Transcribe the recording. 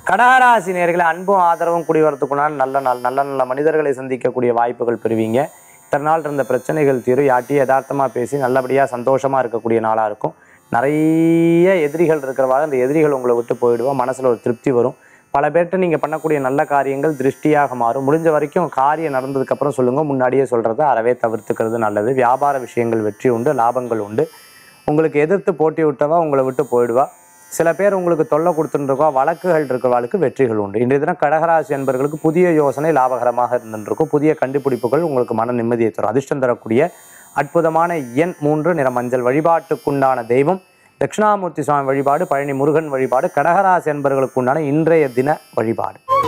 கடகராசி நேர்களை அன்பும் ஆதரவும் கூடி வரத்துக்குனால் நல்ல நாள் நல்ல நல்ல மனிதர்களை சந்திக்கக்கூடிய வாய்ப்புகள் பெறுவீங்க இத்தனை நாள் இருந்த பிரச்சனைகள் தீரும் யாட்டியும் யதார்த்தமாக பேசி நல்லபடியாக சந்தோஷமாக இருக்கக்கூடிய நாளாக இருக்கும் நிறைய எதிரிகள் இருக்கிறவாக அந்த எதிரிகள் உங்களை விட்டு போயிடுவா மனசில் ஒரு திருப்தி வரும் பல பேர்கிட்ட நீங்கள் பண்ணக்கூடிய நல்ல காரியங்கள் திருஷ்டியாக மாறும் முடிஞ்ச வரைக்கும் காரியம் நடந்ததுக்கப்புறம் சொல்லுங்கள் முன்னாடியே சொல்கிறத அறவே தவிர்த்துக்கிறது நல்லது வியாபார விஷயங்கள் வெற்றி உண்டு லாபங்கள் உண்டு உங்களுக்கு எதிர்த்து போட்டி விட்டவா உங்களை விட்டு போயிடுவா சில பேர் உங்களுக்கு தொல்லை கொடுத்துருக்கா வழக்குகள் இருக்கிறவாளுக்கு வெற்றிகள் உண்டு இன்றைய தினம் கடகராசி என்பவர்களுக்கு புதிய யோசனை லாபகரமாக இருந்துருக்கும் புதிய கண்டுபிடிப்புகள் உங்களுக்கு மன நிம்மதியை தரும் அதிர்ஷ்டம் தரக்கூடிய அற்புதமான எண் மூன்று நிற மஞ்சள் வழிபாட்டுக்குண்டான தெய்வம் தட்சிணாமூர்த்தி சுவாமி வழிபாடு பழனி முருகன் வழிபாடு கடகராசி என்பவர்களுக்கு உண்டான இன்றைய தின வழிபாடு